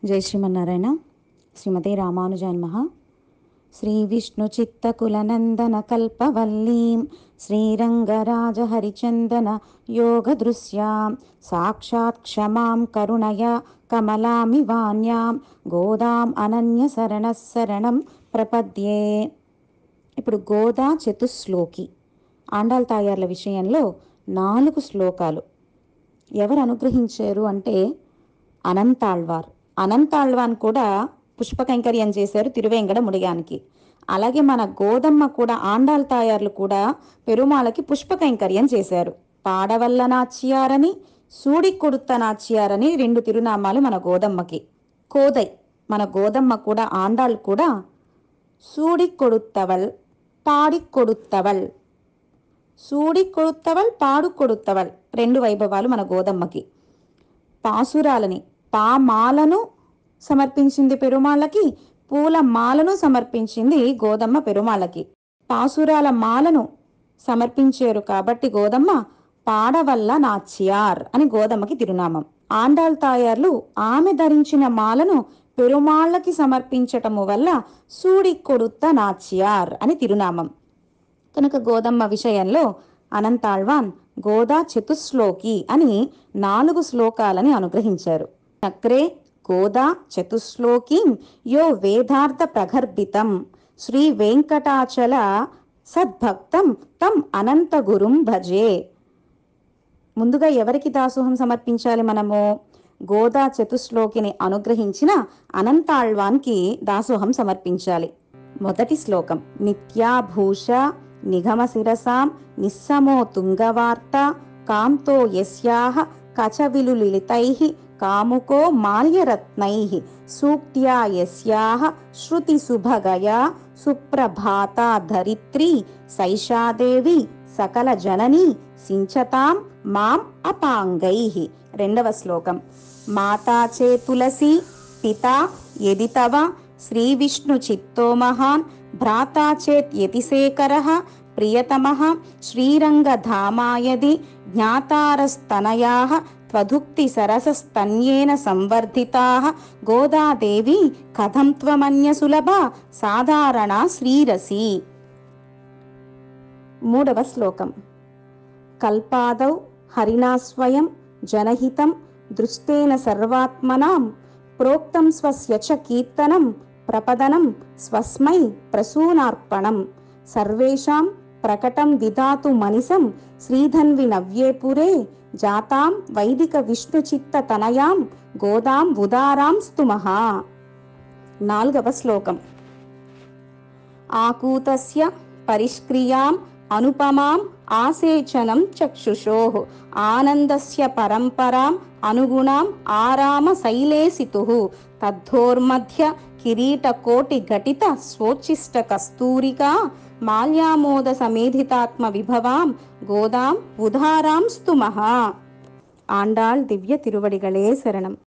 జై శ్రీమన్నారాయణ శ్రీమతే రామానుజాన్మహ శ్రీ విష్ణు చిత్తకులనందన కల్పవల్లీం శ్రీరంగరాజహరిచందన యోగదృశ్యాం సాక్షాత్ క్షమాం కరుణయ కమలామివాన్యాం గోదాం అనన్య శరణ శరణం ప్రపద్యే ఇప్పుడు గోదా చతుశ్లోకి ఆండాల్ తాయార్ల విషయంలో నాలుగు శ్లోకాలు ఎవరు అనుగ్రహించారు అంటే అనంతాళ్వార్ అనంతాళ్వాన్ కూడా పుష్ప కైంకర్యం చేశారు తిరువేంగడ ముడియానికి అలాగే మన గోదమ్మ కూడా ఆండాల్ తాయార్లు కూడా పెరుమాళకి పుష్ప కైంకర్యం చేశారు పాడవల్ల నాచియారని సూడి కొడుత నాచియారని రెండు తిరునామాలు మన గోదమ్మకి కోదై మన గోదమ్మ కూడా ఆండాள் కూడా సూడి కొడుత్తవల్ పాడి కొడుత్తవల్ సూడి కొడుత్తవల్ పాడు కొడుత్తవల్ రెండు వైభవాలు మన గోదమ్మకి పాసురాలని పామాలను సమర్పించింది పెరుమాళ్ళకి పూల మాలను సమర్పించింది గోదమ్మ పెరుమాళ్ళకి పాసురాల మాలను సమర్పించారు కాబట్టి గోదమ్మ పాడవల్ల నాచ్యార్ అని గోదమ్మకి తిరునామం ఆండాల్ తాయార్లు ఆమె ధరించిన మాలను పెరుమాళ్ళకి సమర్పించటము వల్ల సూడి కొడుత్త నాచ్యార్ అని తిరునామం కనుక గోదమ్మ విషయంలో అనంతాళ్వాన్ గోదా చతుశ్లోకి అని నాలుగు శ్లోకాలని అనుగ్రహించారు చక్రే గోదా చతుశ్లోకీం యో వేదార్థ ప్రగర్భితం శ్రీ వెంకటాచల సద్భక్తం తం అనంత గురుం భజే ముందుగా ఎవరికి దాసోహం సమర్పించాలి మనము గోదా చతుశ్లోకిని అనుగ్రహించిన అనంతాళ్వాన్కి దాసోహం సమర్పించాలి మొదటి శ్లోకం నిత్యాభూష నిగమ శిరసాం నిస్సమో తుంగవార్త కాంతో యస్యాహ కచవిలులితైః కాముకో మాల్యరత్నైః సూక్త్యా యస్యాహ శృతిసుభగయా సుప్రభాతా ధరిత్రీ సైషాదేవి సకల జననీ సించతాం మాం అపాంగైః రెండవ శ్లోకం మాతా చే తులసి పితా యది తవ శ్రీ విష్ణు చిత్తో మహాన్ భ్రాతా చేత్ యతిశేఖరః ప్రియతమః శ్రీరంగధామాయది జ్ఞాతారస్తనయాः త్వదుక్తి సరసస్తన్యేన సంవర్ధితాः గోదాదేవి కథం త్వమన్య సులభ సాధారణ శ్రీరసి మూడవ శ్లోకం కల్పాదౌ హరిణా స్వయం జనహితం దృష్టేన సర్వాత్మనాం ప్రోక్తం స్వస్య చ కీర్తనం ప్రపదనం స్వస్మై ప్రసూనార్పణం సర్వేషాం ప్రకటం విధాతు మనిసం శ్రీధన్వి నవ్యే పురే జాతాం వైదిక విష్ణుచిత్త తనయాం గోదాం ఉదారాం స్తుమః నాలుగవ శ్లోకం ఆకూతస్య పరిష్క్రియాం అనుపమాం ఆసేచనం చక్షుషోః ఆనందస్య పరంపరాం అనుగుణాం ఆరామ శైలేసితుః తద్ధోర్మధ్య కిరీటకోటి ఘటిత స్వోచ్ఛిష్ట కస్తూరికా మాల్యామోద సమేధితాత్మ విభవాం గోదాం ఉదారాం స్తుమః ఆండాళ్ దివ్య తిరువడిగళే శరణం